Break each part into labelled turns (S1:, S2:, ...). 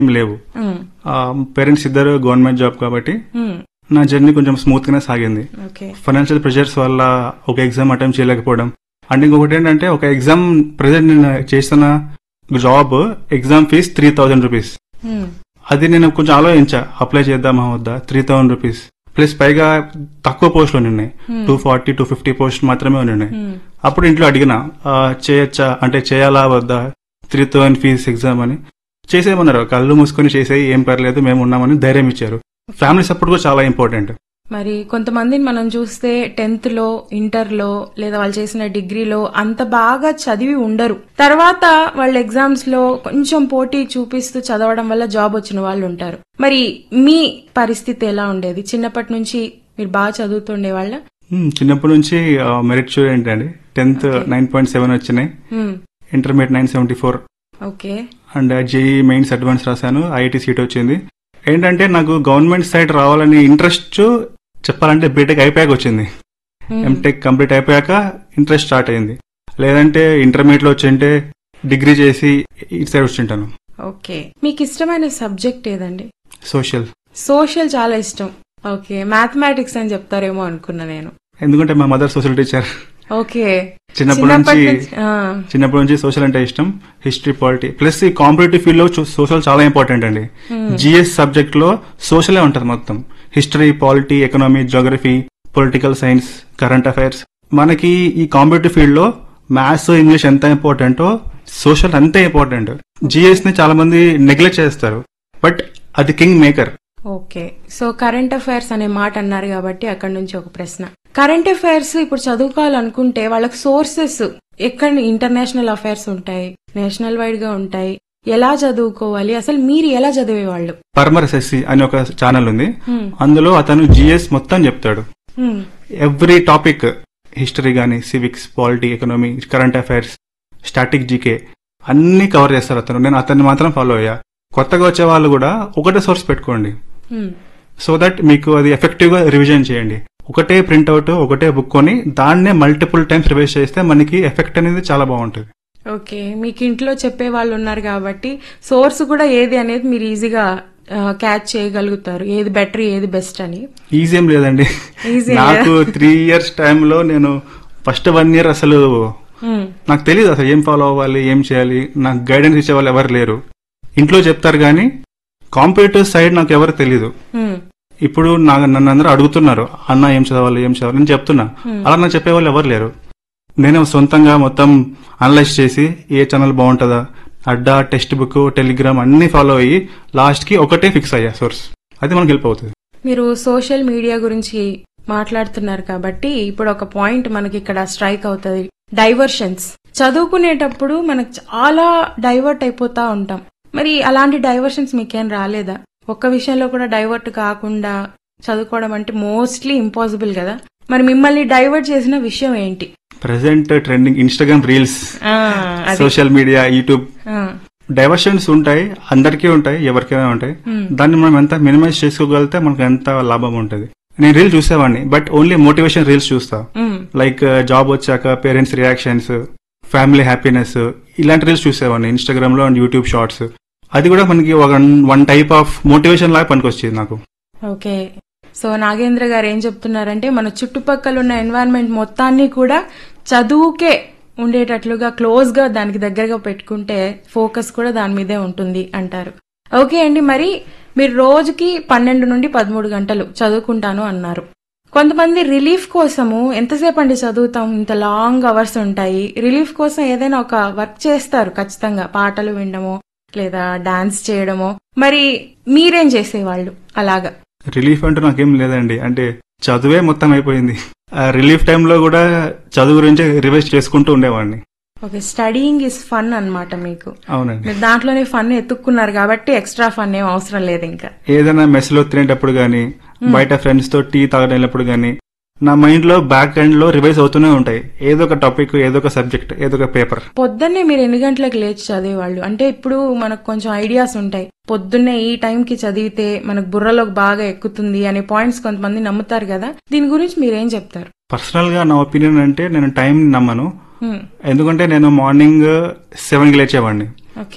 S1: ఏం లేవు
S2: ఉమ్,
S1: పేరెంట్స్ ఇద్దరు గవర్నమెంట్ జాబ్ కాబట్టి
S2: ఉమ్,
S1: నా జర్నీ కొంచెం స్మూత్ గానే సాగింది
S2: ఓకే
S1: ఫైనాన్షియల్ ప్రెషర్స్ వల్ల ఒక ఎగ్జామ్ అటెంప్ట్ చేయలేకపోవడం అండ్ ఇంకొకటి ఏంటంటే ఒక ఎగ్జామ్ ప్రెసెంట్ నేను చేస్తున్న job exam fee three thousand rupees
S2: ఉమ్,
S1: అది నేను కొంచెం ఆలోచించా అప్లై చేద్దామా వద్దా త్రీ థౌసండ్ రూపీస్ ప్లస్ పైగా తక్కువ పోస్టులు ఉన్నాయి
S2: Hmm.
S1: Two forty two fifty post మాత్రమే ఉన్నాయి
S2: ఉమ్,
S1: అప్పుడు ఇంట్లో అడిగిన ఆ, చేయొచ్చా అంటే చేయాలా వద్దా త్రీ థౌసండ్ ఫీజ్ ఎగ్జామ్ అని చేసేయమన్నారు కళ్ళు మూసుకొని చేసేయి ఏం పర్లేదు మేము ఉన్నామని ధైర్యం ఇచ్చారు ఫ్యామిలీ సపోర్ట్ కూడా చాలా ఇంపార్టెంట్
S2: మరి కొంతమందిని మనం చూస్తే టెన్త్ లో ఇంటర్ లో లేదా వాళ్ళు చేసిన డిగ్రీలో అంత బాగా చదివి ఉండరు తర్వాత వాళ్ళ ఎగ్జామ్స్ లో కొంచెం పోటీ చూపిస్తూ చదవడం వల్ల జాబ్ వచ్చిన వాళ్ళు ఉంటారు మరి మీ పరిస్థితి ఎలా ఉండేది చిన్నప్పటి నుంచి మీరు బాగా చదువుతుండే వాళ్ళ
S1: Hmm, చిన్నప్పటి నుంచి మెరిట్ స్టూడెంట్ అండి టెన్త్ నైన్ పాయింట్ సెవెన్ వచ్చినాయి intermediate nine seventy four
S2: okay
S1: and JEE mains advance రాశాను ఐఐటి సీట్ వచ్చింది ఏంటంటే నాకు గవర్నమెంట్ సైడ్ రావాలని ఇంట్రెస్ట్ చెప్పాలంటే బీటెక్ అయిపోయాక వచ్చింది ఎంటెక్ కంప్లీట్ అయిపోయాక ఇంట్రెస్ట్ స్టార్ట్ అయింది లేదంటే ఇంటర్మీడియట్ లో వచ్చింటే డిగ్రీ చేసి ఇటు సైడ్ వచ్చింటాను
S2: ఓకే మీకు ఇష్టమైన సబ్జెక్ట్ ఏదండి
S1: సోషల్
S2: సోషల్ చాలా ఇష్టం ఓకే మ్యాథమెటిక్స్ అని చెప్తారేమో అనుకున్నా నేను
S1: ఎందుకంటే మా మదర్ సోషల్ టీచర్
S2: ఓకే
S1: చిన్నప్పటి
S2: చిన్నప్పటి
S1: నుంచి
S2: నుంచి ఆ,
S1: చిన్నప్పటి నుంచి సోషల్ అంటే ఇష్టం హిస్టరీ పాలిటీ ప్లస్ ఈ కాంపిటేటివ్ ఫీల్డ్ లో సోషల్ చాలా ఇంపార్టెంట్ అండి జిఎస్ సబ్జెక్ట్ లో సోషలే ఉంటది మొత్తం history polity economy geography political science current affairs మనకి ఈ కాంపిటేటివ్ ఫీల్డ్ లో మ్యాథ్స్ ఇంగ్లీష్ ఎంత ఇంపార్టెంటో సోషల్ అంతే ఇంపార్టెంట్ జిఎస్ ని చాలా మంది నెగ్లెక్ట్ చేస్తారు బట్ అది king maker
S2: okay so current affairs అనే మాట అన్నారు కాబట్టి అక్కడ నుంచి ఒక ప్రశ్న కరెంట్ అఫైర్స్ ఇప్పుడు చదువుకోవాలనుకుంటే వాళ్ళకి సోర్సెస్ ఎక్కడ ఇంటర్నేషనల్ అఫైర్స్ ఉంటాయి నేషనల్ వైడ్ గా ఉంటాయి ఎలా చదువుకోవాలి అసలు మీరు ఎలా చదివేవాళ్ళు
S1: పర్మర్ ఎస్ఎస్సి అని ఒక ఛానల్ ఉంది
S2: Hmm.
S1: అందులో అతను జిఎస్ మొత్తం చెప్తాడు
S2: Hmm.
S1: ఎవ్రీ టాపిక్ హిస్టరీ గానీ civics polity economy current affairs static GK అన్ని కవర్ చేస్తారు అతను నేను అతన్ని మాత్రం ఫాలో అయ్యా కొత్తగా వచ్చే వాళ్ళు కూడా ఒకటే సోర్స్ పెట్టుకోండి
S2: Hmm.
S1: సో దట్ మీకు అది ఎఫెక్టివ్ గా రివిజన్ చేయండి ఒకటే ప్రింట్అవుట్ ఒకటే బుక్ కొని దాన్నే మల్టిపుల్ టైమ్స్ రివైజ్ చేస్తే మనకి ఎఫెక్ట్ అనేది చాలా బాగుంటుంది
S2: ఓకే మీకు ఇంట్లో చెప్పే వాళ్ళు ఉన్నారు కాబట్టి సోర్స్ కూడా ఏది అనేది మీరు ఈజీగా క్యాచ్ చేయగలుగుతారు ఏది బెటర్ ఏది బెస్ట్ అని
S1: ఈజీ ఏం లేదండి
S2: Easy
S1: నాకు త్రీ ఇయర్స్ టైంలో నేను ఫస్ట్ వన్ ఇయర్ అసలు
S2: Hmm.
S1: నాకు తెలియదు అసలు ఏం ఫాలో అవ్వాలి ఏం చేయాలి నాకు గైడెన్స్ ఇచ్చే వాళ్ళు ఎవరు లేరు ఇంట్లో చెప్తారు కానీ కాంపిటేటివ్ సైడ్ నాకు ఎవరు తెలియదు
S2: Hmm.
S1: ఇప్పుడు నాకు నన్ను అందరూ అడుగుతున్నారు అన్న ఏం చదవాలి ఏం చదవాలి నేను చెప్తున్నా అలా నాకు చెప్పే వాళ్ళు ఎవరు లేరు నేను సొంతంగా మొత్తం అనలైజ్ చేసి ఏ ఛానల్ బాగుంటుందా అడ్డా టెక్స్ట్ బుక్ టెలిగ్రామ్ అన్ని ఫాలో అయ్యి లాస్ట్ కి ఒకటే ఫిక్స్ అయ్యా సోర్స్ అది మనకు హెల్ప్ అవుతుంది
S2: మీరు సోషల్ మీడియా గురించి మాట్లాడుతున్నారు కాబట్టి ఇప్పుడు ఒక పాయింట్ మనకి ఇక్కడ స్ట్రైక్ అవుతుంది డైవర్షన్స్ చదువుకునేటప్పుడు మనకు చాలా డైవర్ట్ అయిపోతా ఉంటాం మరి అలాంటి డైవర్షన్స్ మీకేం రాలేదా ఒక్క విషయంలో కూడా డైవర్ట్ కాకుండా చదువుకోవడం అంటే మోస్ట్లీ ఇంపాసిబుల్ కదా మరి మిమ్మల్ని డైవర్ట్ చేసిన విషయం ఏంటి
S1: ప్రెసెంట్ ట్రెండింగ్ ఇన్స్టాగ్రామ్ రీల్స్
S2: ఆ, అది
S1: సోషల్ మీడియా యూట్యూబ్
S2: ఆ,
S1: డైవర్షన్స్ ఉంటాయి అందరికీ ఉంటాయి ఎవరికైనా ఉంటాయి
S2: Hmm.
S1: దాన్ని మనం ఎంత మినిమైజ్ చేసుకోగలిగితే మనకు ఎంత లాభం ఉంటుంది నేను రీల్ చూసేవాడిని బట్ ఓన్లీ మోటివేషన్ రీల్స్ చూస్తా
S2: ఉమ్,
S1: లైక్ జాబ్ వచ్చాక పేరెంట్స్ రియాక్షన్స్ ఫ్యామిలీ హ్యాపీనెస్ ఇలాంటి రీల్స్ చూసేవాడిని ఇన్స్టాగ్రామ్ లో అండ్ యూట్యూబ్ షార్ట్స్ అది కూడా మనకి ఒక వన్ టైప్ ఆఫ్ మోటివేషన్ లాగా పనికొచ్చింది నాకు
S2: ఓకే సో నాగేంద్ర గారు ఏం చెప్తున్నారంటే మన చుట్టుపక్కల ఉన్న ఎన్వైరన్మెంట్ మొత్తాన్ని కూడా చదువుకే ఉండేటట్లుగా క్లోజ్ గా దానికి దగ్గరగా పెట్టుకుంటే ఫోకస్ కూడా దాని మీదే ఉంటుంది అంటారు ఓకే అండి మరి మీరు రోజుకి పన్నెండు నుండి పదమూడు గంటలు చదువుకుంటాను అన్నారు కొంతమంది రిలీఫ్ కోసము ఎంతసేపు అండి చదువుతాం ఇంత లాంగ్ అవర్స్ ఉంటాయి రిలీఫ్ కోసం ఏదైనా ఒక వర్క్ చేస్తారు ఖచ్చితంగా పాటలు వినడమో లేదా డాన్స్ చేయడమో మరి మీరేం చేసేవాళ్ళు అలాగా
S1: రిలీఫ్ అంటూ నాకేం లేదండి అంటే చదువే మొత్తం అయిపోయింది ఆ రిలీఫ్ టైంలో కూడా చదువు గురించి రివైజ్ చేసుకుంటూ ఉండేవాడిని
S2: ఓకే స్టడీయింగ్ ఇస్ ఫన్ అన్నమాట మీకు
S1: అవునండి
S2: మీరు దాంట్లోనే ఫన్ ఎత్తుక్కున్నారు కాబట్టి ఎక్స్ట్రా ఫన్ ఏం అవసరం లేదు ఇంకా
S1: ఏదైనా మెస్ లో తినేటప్పుడు గానీ బయట ఫ్రెండ్స్ తో టీ తాగడానికి గానీ నా మైండ్ లో బ్యాక్ ఎండ్ లో రివైజ్ అవుతూనే ఉంటాయి ఏదో ఒక టాపిక్ ఏదో ఒక సబ్జెక్ట్ ఏదో ఒక పేపర్
S2: పొద్దున్నే మీరు ఎన్ని గంటలకు లేచి చదివేవాళ్ళు అంటే ఇప్పుడు మనకు కొంచెం ఐడియాస్ ఉంటాయి పొద్దున్నే ఈ టైంకి చదివితే మనకు బుర్రలోకి బాగా ఎక్కుతుంది అనే పాయింట్స్ కొంతమంది నమ్ముతారు కదా దీని గురించి మీరేం చెప్తారు
S1: పర్సనల్ గా నా ఒపీనియన్ అంటే నేను టైం నమ్మను
S2: హ్మ్,
S1: ఎందుకంటే నేను మార్నింగ్ సెవెన్ కి లేచేవాడిని
S2: ఓకే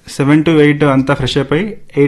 S1: సెవెన్ టు ఎయిట్ అంతా ఫ్రెష్ అయిపోయి ఎయిట్